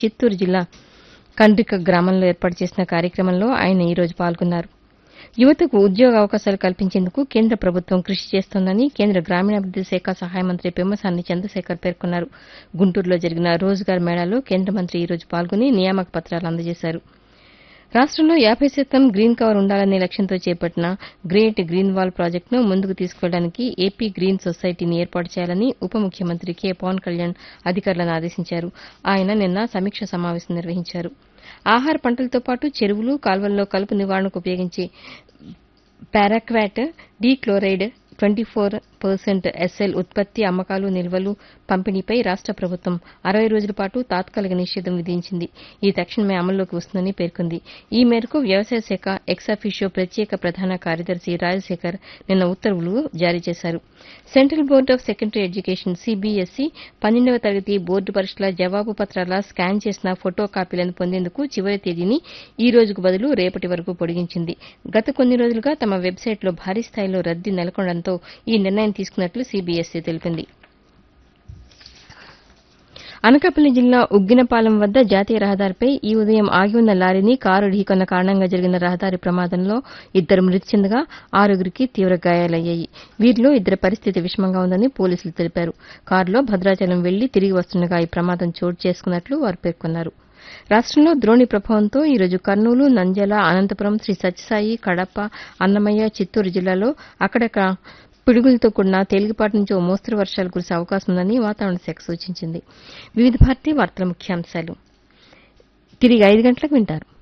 చిత్తూరు జిల్లా కండ్రిక గ్రామంలో ఏర్పాటు చేసిన కార్యక్రమంలో ఆయన ఈ రోజు పాల్గొన్నారు యువతకు ఉద్యోగ అవకాశాలు కల్పించేందుకు కేంద్ర ప్రభుత్వం కృషి చేస్తోందని కేంద్ర గ్రామీణాభివృద్ది శాఖ సహాయ మంత్రి పెమ్మసాని చంద్రశేఖర్ పేర్కొన్నారు గుంటూరులో జరిగిన రోజ్గార్ మేళాలో కేంద్ర మంత్రి ఈ రోజు పాల్గొని నియామక పత్రాలు అందజేశారు రాష్టంలో యాభై శాతం గ్రీన్ కవర్ ఉండాలనే లక్ష్యంతో చేపట్టిన గ్రేట్ గ్రీన్ వాల్ ప్రాజెక్టును ముందుకు తీసుకెళ్లడానికి ఏపీ గ్రీన్ సొసైటీని ఏర్పాటు చేయాలని ఉప ముఖ్యమంత్రి కె పవన్ కళ్యాణ్ అధికారులను ఆదేశించారు ఆయన నిన్న సమీక్ష సమావేశం నిర్వహించారు ఆహార పంటలతో పాటు చెరువులు కాల్వల్లో కలుపు నివారణకు ఉపయోగించే paraquat dichloride twenty four percent S L ఉత్పత్తి అమ్మకాలు నిల్వలు పంపిణీపై రాష్ట ప్రభుత్వం అరవై రోజుల పాటు తాత్కాలిక నిషేధం విధించింది ఈ తక్షణమే అమల్లోకి వస్తుందని పేర్కొంది ఈ మేరకు వ్యవసాయ శాఖ ఎక్సాఫిషియో ప్రత్యేక ప్రధాన కార్యదర్శి రాజశేఖర్ నిన్న ఉత్తర్వులు జారీ చేశారు central board of secondary education CBSE పన్నెండవ తరగతి బోర్డు పరీక్షల జవాబు పత్రాల స్కాన్ చేసిన ఫోటో కాపీలను పొందేందుకు చివరి తేదీని ఈ రోజుకు బదులు రేపటి వరకు పొడిగించింది గత కొన్ని రోజులుగా తమ వెబ్సైట్లో భారీ స్థాయిలో రద్దీ నెలకొనడంతో ఈ నిర్ణయం తీసుకున్నట్లు సీబీఎస్ఈ తెలిపింది అనకాపల్లి జిల్లా ఉగ్గినపాలెం వద్ద జాతీయ రహదారిపై ఈ ఉదయం ఆగి ఉన్న లారీని కారు ఢీకొన్న కారణంగా జరిగిన రహదారి ప్రమాదంలో ఇద్దరు మృతి చెందగా ఆరుగురికి తీవ్ర గాయాలయ్యాయి వీరిలో ఇద్దరి పరిస్థితి విషమంగా ఉందని పోలీసులు తెలిపారు కారులో భద్రాచలం వెళ్లి తిరిగి వస్తుండగా ఈ ప్రమాదం చోటు చేసుకున్నట్లు వారు పేర్కొన్నారు రాష్టంలో ద్రోణి ప్రభావంతో ఈరోజు కర్నూలు నంద్యాల అనంతపురం శ్రీ సత్యసాయి కడప అన్నమయ్య చిత్తూరు జిల్లాలో అక్కడక్కడ పిడుగులతో కూడిన తేలికపాటి నుంచి ఓ మోస్తరు వర్షాలు కురిసే అవకాశం ఉందని వాతావరణ శాఖ సూచించింది వివిధ భారతి వార్తల ముఖ్యాంశాలు తిరిగి ఐదు గంటలకు వింటారు